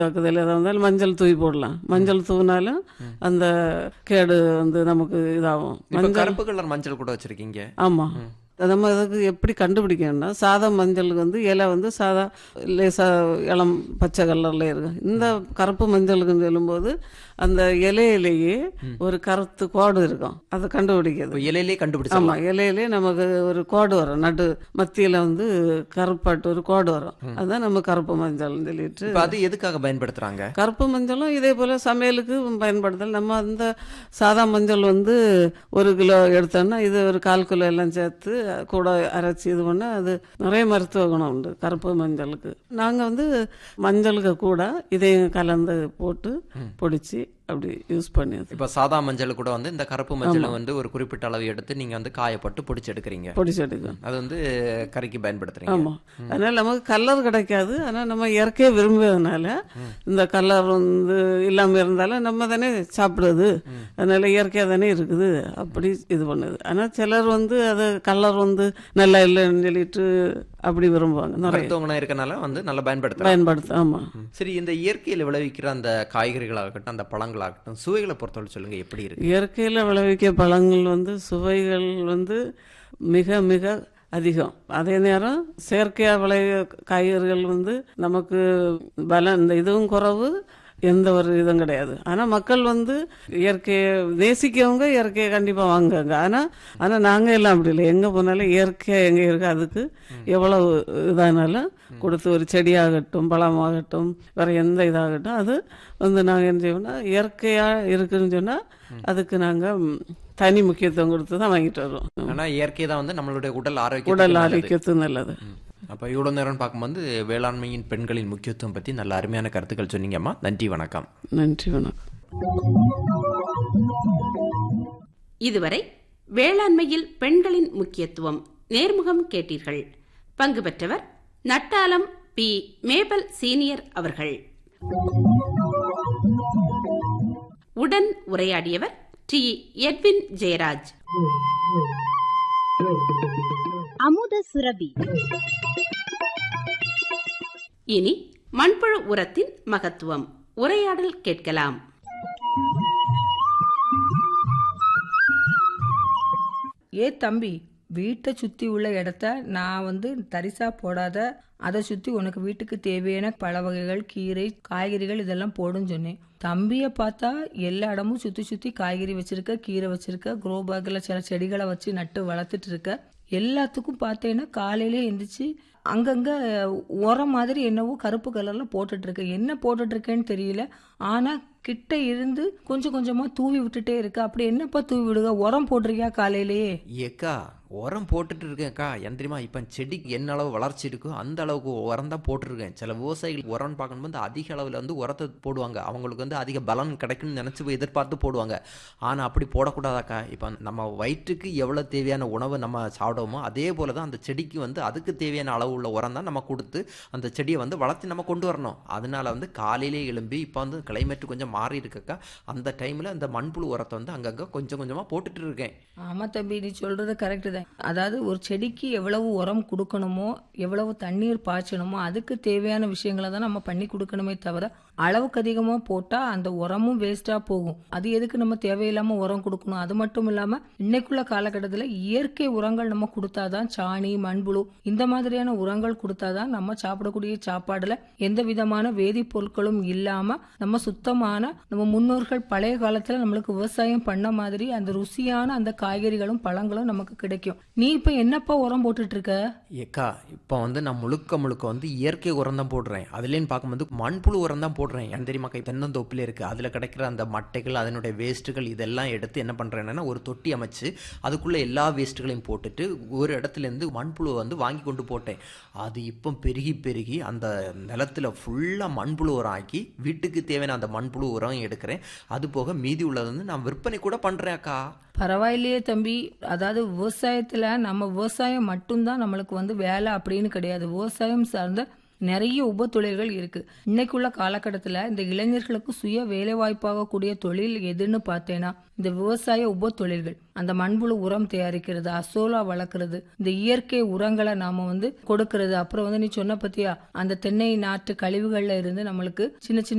தாக்குதல் எதாக இருந்தாலும் மஞ்சள் தூவி போடலாம் மஞ்சள் தூவினாலும் அந்த கேடு வந்து நமக்கு இதாகும் இப்ப கருப்பு கலர் மஞ்சள் கூட வச்சிருக்கீங்க ஆமா நம்ம அதுக்கு எப்படி கண்டுபிடிக்கணும்னா சாதா மஞ்சளுக்கு வந்து இலை வந்து சாதா லேசா இளம் பச்சை கலர்ல இருக்கும் இந்த கருப்பு மஞ்சளுக்குன்னு சொல்லும்போது அந்த இலையிலேயே ஒரு கருத்து கோடு இருக்கும் அதை கண்டுபிடிக்கிறது இப்ப இலையிலே கண்டுபிடிச்சா ஆமா இலையிலே நமக்கு ஒரு கோடு வரும் நடு மத்தியில வந்து கருப்பாட்டு ஒரு கோடு வரும் அதுதான் நம்ம கருப்பு மஞ்சள்னு சொல்லிட்டு இப்ப அது எதுக்காக பயன்படுத்துறாங்க கருப்பு மஞ்சளும் இதே போல சமையலுக்கு பயன்படுத்தல் நம்ம அந்த சாதா மஞ்சள் வந்து ஒரு கிலோ எடுத்தோம்னா இது ஒரு கால் கிலோ எல்லாம் சேர்த்து கூட அரைச்சி இது பண்ண அது நிறைய மருத்துவ குணம் உண்டு கருப்பு மஞ்சளுக்கு நாங்கள் வந்து மஞ்சளுக்கு கூட இதையும் கலந்து போட்டு பொடிச்சு அப்படி யூஸ் பண்ணியது இப்ப சாதா மஞ்சள் கூட வந்து இந்த கருப்பு மஞ்சள் வந்து ஒரு குறிப்பிட்ட அளவு எடுத்து நீங்க வந்து காயப்பட்டு பொடிச்சு எடுக்கிறீங்க பொடிச்சு எடுக்கும் அது வந்து கறிக்கு பயன்படுத்துறீங்க ஆமாம் அதனால நமக்கு கலர் கிடைக்காது ஆனால் நம்ம இயற்கையை விரும்புறதுனால இந்த கலர் வந்து இல்லாமல் இருந்தாலும் நம்ம தானே சாப்பிடுறது அதனால இயற்கையாக தானே இருக்குது அப்படி இது பண்ணுது ஆனால் சிலர் வந்து அது கலர் வந்து நல்லா இல்லைன்னு சொல்லிட்டு அப்படி விரும்புவாங்க நிறைய மருத்துவ குணம் இருக்கனால வந்து நல்லா பயன்படுத்துறாங்க பயன்படுத்து ஆமாம் சரி இந்த இயற்கையில் விளைவிக்கிற அந்த காய்கறிகளாகட்டும் அந்த பழங்களாகட்டும் சுவைகளை பொறுத்தவரை சொல்லுங்க எப்படி இருக்கு இயற்கையில் விளைவிக்க பழங்கள் வந்து சுவைகள் வந்து மிக மிக அதிகம் அதே நேரம் செயற்கையாக விளைய காய்கறிகள் வந்து நமக்கு பலம் இந்த இதுவும் குறைவு எந்த ஒரு இதுவும் கிடையாது ஆனால் மக்கள் வந்து இயற்கையை நேசிக்கவங்க இயற்கையை கண்டிப்பாக வாங்குவாங்க ஆனால் ஆனால் நாங்கள் எல்லாம் அப்படி இல்லை எங்கே போனாலும் இயற்கையாக எங்கே இருக்கு அதுக்கு எவ்வளவு இதானாலும் கொடுத்து ஒரு செடியாகட்டும் பழமாகட்டும் வேற எந்த இதாகட்டும் அது வந்து நாங்கள் என்ன செய்வோம்னா இயற்கையாக இருக்குன்னு சொன்னால் அதுக்கு நாங்கள் தனி முக்கியத்துவம் கொடுத்து தான் வாங்கிட்டு வருவோம் ஆனா இயற்கை தான் வந்து நம்மளுடைய உடல் ஆரோக்கியம் உடல் ஆரோக்கியத்துக்கு நல்லது அப்ப இவ்வளவு நேரம் பார்க்கும்போது வேளாண்மையின் பெண்களின் முக்கியத்துவம் பத்தி நல்ல அருமையான கருத்துக்கள் சொன்னீங்கம்மா நன்றி வணக்கம் நன்றி வணக்கம் இதுவரை வேளாண்மையில் பெண்களின் முக்கியத்துவம் நேர்முகம் கேட்டீர்கள் பங்கு பெற்றவர் நட்டாலம் பி மேபல் சீனியர் அவர்கள் உடன் உரையாடியவர் டி எட்வின் ஜெயராஜ் அமுத சுரபி இனி மண்புழு உரத்தின் மகத்துவம் உரையாடல் கேட்கலாம் ஏ தம்பி வீட்டை சுற்றி உள்ள இடத்த நான் வந்து தரிசா போடாத அதை சுற்றி உனக்கு வீட்டுக்கு தேவையான பழ வகைகள் கீரை காய்கறிகள் இதெல்லாம் போடுன்னு சொன்னேன் தம்பியை பார்த்தா எல்லா இடமும் சுற்றி சுற்றி காய்கறி வச்சிருக்க கீரை வச்சிருக்க க்ரோ பேக்கில் சில செடிகளை வச்சு நட்டு வளர்த்துட்டு இருக்க எல்லாத்துக்கும் பார்த்தேன்னா காலையிலே எந்திரிச்சு அங்கங்க உரம் மாதிரி என்னவோ கருப்பு கலர்ல போட்டுட்டு இருக்க என்ன போட்டுட்டு இருக்கேன்னு தெரியல ஆனா கிட்ட இருந்து கொஞ்சம் கொஞ்சமா தூவி விட்டுட்டே இருக்க அப்படி என்னப்பா தூவி விடுங்க உரம் போட்டிருக்கியா காலையிலேயே ஏக்கா உரம் போட்டுட்டு இருக்கேன்க்கா ஏன் தெரியுமா இப்போ செடிக்கு என்ன அளவு வளர்ச்சி இருக்கோ அந்த அளவுக்கு உரம் தான் போட்டிருக்கேன் சில விவசாயிகள் உரம்னு பார்க்கும்போது அதிக அளவில் வந்து உரத்தை போடுவாங்க அவங்களுக்கு வந்து அதிக பலன் கிடைக்கும்னு நினச்சி போய் எதிர்பார்த்து போடுவாங்க ஆனால் அப்படி போடக்கூடாதாக்கா இப்போ நம்ம வயிற்றுக்கு எவ்வளோ தேவையான உணவை நம்ம சாப்பிடுவோமோ அதே போல தான் அந்த செடிக்கு வந்து அதுக்கு தேவையான அளவு உள்ள உரம் தான் நம்ம கொடுத்து அந்த செடியை வந்து வளர்த்து நம்ம கொண்டு வரணும் அதனால வந்து காலையிலே எழும்பி இப்போ வந்து கிளைமேட் கொஞ்சம் மாறி இருக்கக்கா அந்த டைமில் அந்த மண்புழு உரத்தை வந்து அங்கங்கே கொஞ்சம் கொஞ்சமாக போட்டுட்டு இருக்கேன் ஆமா தம்பி நீ சொல்றது கரெக்டு தான் அதாவது ஒரு செடிக்கு எவ்வளவு உரம் கொடுக்கணுமோ எவ்வளவு தண்ணீர் பாய்ச்சணுமோ அதுக்கு தேவையான விஷயங்களை தான் நம்ம பண்ணி கொடுக்கணுமே தவிர அளவுக்கு அதிகமா போட்டா அந்த உரமும் வேஸ்டா போகும் அது எதுக்கு நம்ம தேவையில்லாம உரம் கொடுக்கணும் அது மட்டும் இல்லாம இன்னைக்குள்ள காலகட்டத்தில் இயற்கை உரங்கள் நம்ம கொடுத்தாதான் சாணி மண்புழு இந்த மாதிரியான உரங்கள் கொடுத்தாதான் நம்ம சாப்பிடக்கூடிய சாப்பாடுல எந்த விதமான வேதிப்பொருட்களும் இல்லாம நம்ம சுத்தமான நம்ம முன்னோர்கள் பழைய காலத்துல நம்மளுக்கு விவசாயம் பண்ண மாதிரி அந்த ருசியான அந்த காய்கறிகளும் பழங்களும் நமக்கு கிடைக்கும் நீ இப்ப என்னப்பா உரம் போட்டுட்டு இருக்க ஏக்கா இப்போ வந்து நான் முழுக்க முழுக்க வந்து இயற்கை உரம் தான் போடுறேன் அதுலேன்னு பார்க்கும்போது மண்புழு உரம் தான் போடுறேன் ஏன் தெரியுமா கை தென்னந்தோப்பில் இருக்குது அதில் கிடைக்கிற அந்த மட்டைகள் அதனுடைய வேஸ்ட்டுகள் இதெல்லாம் எடுத்து என்ன பண்ணுறேன்னா ஒரு தொட்டி அமைச்சு அதுக்குள்ளே எல்லா வேஸ்ட்டுகளையும் போட்டுட்டு ஒரு இடத்துலேருந்து மண்புழு வந்து வாங்கி கொண்டு போட்டேன் அது இப்போ பெருகி பெருகி அந்த நிலத்தில் ஃபுல்லாக மண்புழு உரம் ஆக்கி வீட்டுக்கு தேவையான அந்த மண்புழு உரம் எடுக்கிறேன் அது போக மீதி உள்ளது வந்து நான் விற்பனை கூட பண்ணுறேன் அக்கா பரவாயில்லையே தம்பி அதாவது விவசாயத்துல நம்ம விவசாயம் மட்டும்தான் நம்மளுக்கு வந்து வேலை அப்படின்னு கிடையாது விவசாயம் சார்ந்த நிறைய உப தொழில்கள் இருக்கு இன்னைக்குள்ள காலகட்டத்துல இந்த இளைஞர்களுக்கு சுய வேலை வாய்ப்பாகக்கூடிய தொழில் எதுன்னு பார்த்தேன்னா இந்த விவசாய உப தொழில்கள் அந்த மண்புழு உரம் தயாரிக்கிறது அசோலா வளர்க்கறது இந்த இயற்கை உரங்களை நாம வந்து கொடுக்கறது அப்புறம் வந்து நீ சொன்ன பத்தியா அந்த தென்னை நாட்டு கழிவுகள்ல இருந்து நம்மளுக்கு சின்ன சின்ன